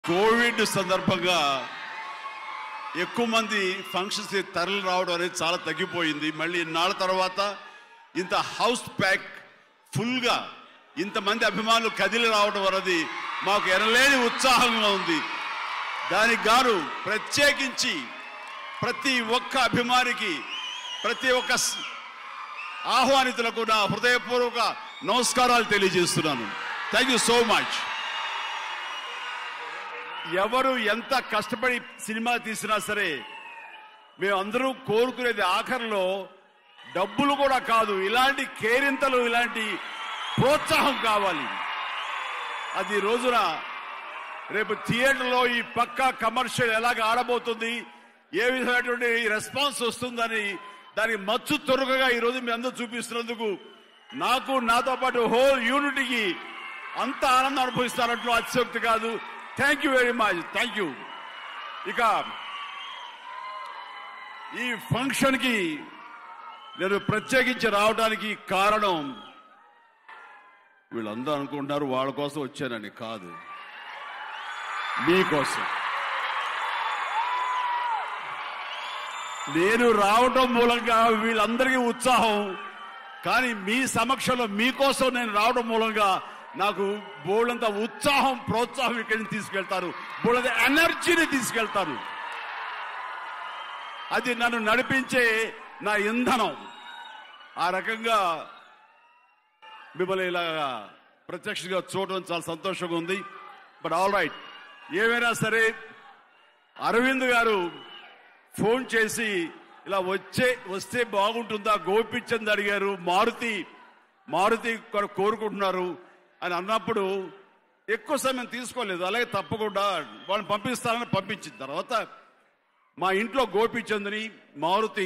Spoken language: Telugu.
కోవిడ్ సందర్భంగా ఎక్కువ మంది ఫంక్షన్స్ తరలి రావడం అనేది చాలా తగ్గిపోయింది మళ్ళీ ఇన్నాళ్ళ తర్వాత ఇంత హౌస్ ప్యాక్ ఫుల్గా ఇంతమంది అభిమానులు కదిలి రావడం అనేది మాకు ఎనలేని ఉత్సాహంగా ఉంది దానికి గాను ప్రత్యేకించి ప్రతి ఒక్క అభిమానికి ప్రతి ఒక్క స్- ఆహ్వానితులకు నా హృదయపూర్వక నమస్కారాలు తెలియజేస్తున్నాను థ్యాంక్ యూ సో మచ్ ఎవరు ఎంత కష్టపడి సినిమా తీసినా సరే మేమందరూ కోరుకునేది ఆఖరిలో డబ్బులు కూడా కాదు ఇలాంటి కేరింతలు ఇలాంటి ప్రోత్సాహం కావాలి అది ఈ రోజున రేపు థియేటర్లో ఈ పక్కా కమర్షియల్ ఎలాగ ఆడబోతుంది ఏ విధమైనటువంటి రెస్పాన్స్ వస్తుందని దానికి మచ్చు తొరగగా ఈ రోజు మీ అందరూ చూపిస్తున్నందుకు నాకు నాతో పాటు హోల్ యూనిటీకి అంత ఆనందం అనుభవిస్తారంట్లో అతిశక్తి కాదు thank you very much thank you ఇక ఈ ఫంక్షన్ కి నేను ప్రత్యేకించి రావడానికి కారణం వీళ్ళందరూ అనుకుంటున్నారు వాళ్ళ కోసం వచ్చానని కాదు మీకోసం నేను రావటం మూలంగా వీళ్ళందరికీ ఉత్సాహం కానీ మీ సమక్షంలో మీకోసం నేను రావడం మూలంగా నాకు బోళ్ళంత ఉత్సాహం ప్రోత్సాహం ఇక్కడి నుంచి తీసుకెళ్తారు బోళ్ళంత ఎనర్జీని తీసుకెళ్తారు అది నన్ను నడిపించే నా ఇంధనం ఆ రకంగా మిమ్మల్ని ఇలాగా ప్రత్యక్షంగా చూడడం చాలా సంతోషంగా ఉంది బట్ ఆల్ రైట్ ఏమైనా సరే అరవింద్ గారు ఫోన్ చేసి ఇలా వచ్చే వస్తే బాగుంటుందా గోపిచంద్ అడిగారు మారుతి మారుతి కొ- కోరుకుంటున్నారు అని అన్నప్పుడు ఎక్కువ సమయం తీసుకోలేదు అలాగే తప్పకుండా వాళ్ళని పంపిస్తానని పంపించిన తర్వాత మా ఇంట్లో గోపిచంద్ని మారుతి